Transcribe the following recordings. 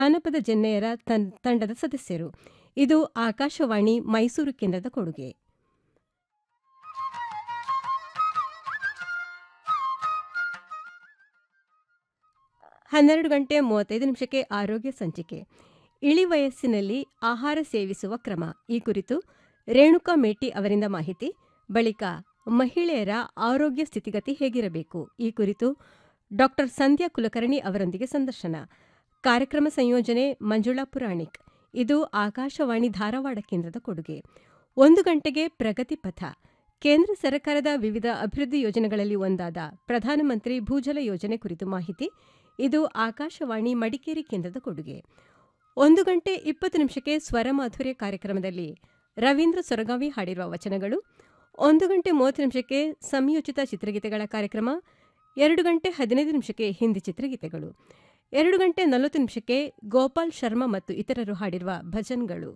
ಜಾನಪದ ಜೆನ್ನೆಯರ ತನ್ ತಂಡದ ಸದಸ್ಯರು ಇದು ಆಕಾಶವಾಣಿ ಮೈಸೂರು ಕೇಂದ್ರದ ಕೊಡುಗೆ ಹನ್ನೆರಡು ಗಂಟೆ ಮೂವತ್ತೈದು ನಿಮಿಷಕ್ಕೆ ಆರೋಗ್ಯ ಸಂಚಿಕೆ ಇಳಿ ವಯಸ್ಸಿನಲ್ಲಿ ಆಹಾರ ಸೇವಿಸುವ ಕ್ರಮ ಈ ಕುರಿತು ರೇಣುಕಾ ಮೇಟಿ ಅವರಿಂದ ಮಾಹಿತಿ ಬಳಿಕ ಮಹಿಳೆಯರ ಆರೋಗ್ಯ ಸ್ಥಿತಿಗತಿ ಹೇಗಿರಬೇಕು ಈ ಕುರಿತು ಡಾಕ್ಟರ್ ಸಂಧ್ಯಾ ಕುಲಕರ್ಣಿ ಅವರೊಂದಿಗೆ ಸಂದರ್ಶನ ಕಾರ್ಯಕ್ರಮ ಸಂಯೋಜನೆ ಮಂಜುಳಾ ಪುರಾಣಿಕ್ ಇದು ಆಕಾಶವಾಣಿ ಧಾರವಾಡ ಕೇಂದ್ರದ ಕೊಡುಗೆ ಒಂದು ಗಂಟೆಗೆ ಪ್ರಗತಿ ಪಥ ಕೇಂದ್ರ ಸರ್ಕಾರದ ವಿವಿಧ ಅಭಿವೃದ್ಧಿ ಯೋಜನೆಗಳಲ್ಲಿ ಒಂದಾದ ಪ್ರಧಾನಮಂತ್ರಿ ಭೂಜಲ ಯೋಜನೆ ಕುರಿತು ಮಾಹಿತಿ ಇದು ಆಕಾಶವಾಣಿ ಮಡಿಕೇರಿ ಕೇಂದ್ರದ ಕೊಡುಗೆ ಒಂದು ಗಂಟೆ ಇಪ್ಪತ್ತು ನಿಮಿಷಕ್ಕೆ ಸ್ವರ ಮಾಧುರ್ಯ ಕಾರ್ಯಕ್ರಮದಲ್ಲಿ ರವೀಂದ್ರ ಸೊರಗಾವಿ ಹಾಡಿರುವ ವಚನಗಳು ಒಂದು ಗಂಟೆ ಮೂವತ್ತು ನಿಮಿಷಕ್ಕೆ ಸಂಯೋಜಿತ ಚಿತ್ರಗೀತೆಗಳ ಕಾರ್ಯಕ್ರಮ ಎರಡು ಗಂಟೆ ಹದಿನೈದು ನಿಮಿಷಕ್ಕೆ ಹಿಂದಿ ಚಿತ್ರಗೀತೆಗಳು ಎರಡು ಗಂಟೆ ನಲವತ್ತು ನಿಮಿಷಕ್ಕೆ ಗೋಪಾಲ್ ಶರ್ಮಾ ಮತ್ತು ಇತರರು ಹಾಡಿರುವ ಭಜನ್ಗಳು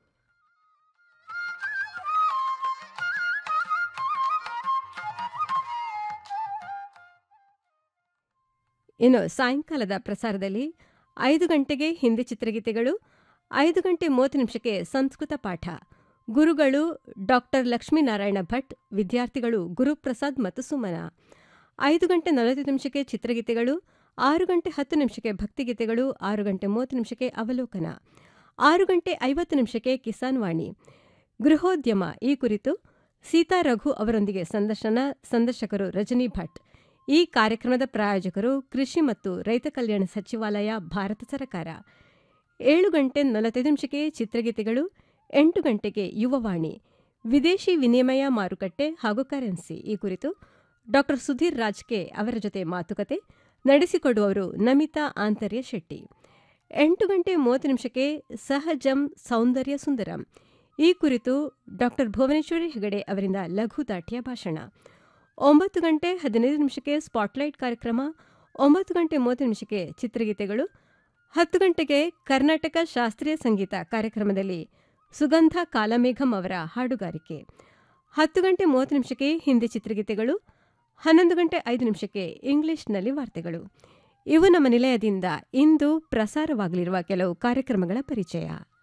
ಇನ್ನು ಸಾಯಂಕಾಲದ ಪ್ರಸಾರದಲ್ಲಿ ಐದು ಗಂಟೆಗೆ ಹಿಂದಿ ಚಿತ್ರಗೀತೆಗಳು ಐದು ಗಂಟೆ ಮೂವತ್ತು ನಿಮಿಷಕ್ಕೆ ಸಂಸ್ಕೃತ ಪಾಠ ಗುರುಗಳು ಡಾಕ್ಟರ್ ಲಕ್ಷ್ಮೀನಾರಾಯಣ ಭಟ್ ವಿದ್ಯಾರ್ಥಿಗಳು ಗುರುಪ್ರಸಾದ್ ಮತ್ತು ಸುಮನ ಐದು ಗಂಟೆ ನಲವತ್ತು ನಿಮಿಷಕ್ಕೆ ಚಿತ್ರಗೀತೆಗಳು ಆರು ಗಂಟೆ ಹತ್ತು ನಿಮಿಷಕ್ಕೆ ಭಕ್ತಿಗೀತೆಗಳು ಆರು ಗಂಟೆ ಮೂವತ್ತು ನಿಮಿಷಕ್ಕೆ ಅವಲೋಕನ ಆರು ಗಂಟೆ ಐವತ್ತು ನಿಮಿಷಕ್ಕೆ ಕಿಸಾನ್ ವಾಣಿ ಗೃಹೋದ್ಯಮ ಈ ಕುರಿತು ಸೀತಾ ರಘು ಅವರೊಂದಿಗೆ ಸಂದರ್ಶನ ಸಂದರ್ಶಕರು ರಜನಿ ಭಟ್ ಈ ಕಾರ್ಯಕ್ರಮದ ಪ್ರಾಯೋಜಕರು ಕೃಷಿ ಮತ್ತು ರೈತ ಕಲ್ಯಾಣ ಸಚಿವಾಲಯ ಭಾರತ ಸರ್ಕಾರ ಏಳು ಗಂಟೆ ನಲವತ್ತೈದು ನಿಮಿಷಕ್ಕೆ ಚಿತ್ರಗೀತೆಗಳು ಎಂಟು ಗಂಟೆಗೆ ಯುವವಾಣಿ ವಿದೇಶಿ ವಿನಿಮಯ ಮಾರುಕಟ್ಟೆ ಹಾಗೂ ಕರೆನ್ಸಿ ಈ ಕುರಿತು ಡಾಕ್ಟರ್ ಸುಧೀರ್ ರಾಜ್ಕೆ ಅವರ ಜೊತೆ ಮಾತುಕತೆ ನಡೆಸಿಕೊಡುವವರು ನಮಿತಾ ಆಂತರ್ಯ ಶೆಟ್ಟಿ ಎಂಟು ಗಂಟೆ ಮೂವತ್ತು ನಿಮಿಷಕ್ಕೆ ಸಹಜಂ ಸೌಂದರ್ಯ ಸುಂದರಂ ಈ ಕುರಿತು ಡಾಕ್ಟರ್ ಭುವನೇಶ್ವರಿ ಹೆಗಡೆ ಅವರಿಂದ ಲಘು ದಾಟಿಯ ಭಾಷಣ ಒಂಬತ್ತು ಗಂಟೆ ಹದಿನೈದು ನಿಮಿಷಕ್ಕೆ ಸ್ಪಾಟ್ಲೈಟ್ ಕಾರ್ಯಕ್ರಮ ಒಂಬತ್ತು ಗಂಟೆ ಮೂವತ್ತು ನಿಮಿಷಕ್ಕೆ ಚಿತ್ರಗೀತೆಗಳು ಹತ್ತು ಗಂಟೆಗೆ ಕರ್ನಾಟಕ ಶಾಸ್ತ್ರೀಯ ಸಂಗೀತ ಕಾರ್ಯಕ್ರಮದಲ್ಲಿ ಸುಗಂಧ ಕಾಲಮೇಘಂ ಅವರ ಹಾಡುಗಾರಿಕೆ ಹತ್ತು ಗಂಟೆ ಮೂವತ್ತು ನಿಮಿಷಕ್ಕೆ ಹಿಂದಿ ಚಿತ್ರಗೀತೆಗಳು ಹನ್ನೊಂದು ಗಂಟೆ ಐದು ನಿಮಿಷಕ್ಕೆ ಇಂಗ್ಲಿಷ್ನಲ್ಲಿ ವಾರ್ತೆಗಳು ಇವು ನಮ್ಮ ನಿಲಯದಿಂದ ಇಂದು ಪ್ರಸಾರವಾಗಲಿರುವ ಕೆಲವು ಕಾರ್ಯಕ್ರಮಗಳ ಪರಿಚಯ